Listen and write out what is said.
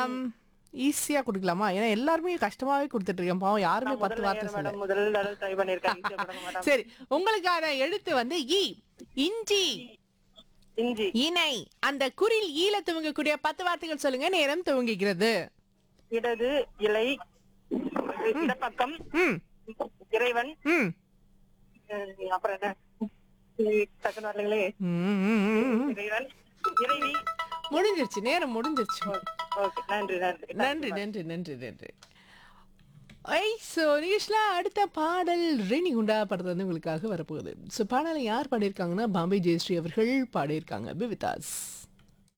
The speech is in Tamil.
ஈஸியா கொடுக்கலாமா ஏன்னா எல்லாருமே கஷ்டமாவே கொடுத்துட்டு இருக்கேன் பாவம் யாருமே நான் பத்து முதல்ல வார்த்தை ஏன் சொல்ல மேடம் முதல் தடவை ட்ரை பண்ணிருக்கேன் ஈஸியா கொடுங்க மேடம் சரி உங்களுக்கான எழுத்து வந்து இ இஞ்சி இஞ்சி இணை அந்த குரில் ஈல துவங்கக்கூடிய பத்து வார்த்தைகள் சொல்லுங்க நேரம் துவங்குகிறது இடது இலை இடப்பக்கம் ம் இறைவன் ம் அஹ் அப்புறம் என்ன உம் டக்குனு வரலைங்களே ம், ம், ம், ம். இறைவன் இறைவி முடிஞ்சிருச்சு நேரம் முடிஞ்சிருச்சு ஓகே நன்றி நன்றி நன்றி நன்றி நன்றி நன்றி ஐ ஸோ நிகழ்ச்சியில் அடுத்த பாடல் ரெனி குண்டா படத்தில் வந்து உங்களுக்காக வரப்போகுது ஸோ பாடலை யார் பாடியிருக்காங்கன்னா பாம்பே ஜெயஸ்ரீ அவர்கள் பாடியிருக்காங்க பிவிதாஸ்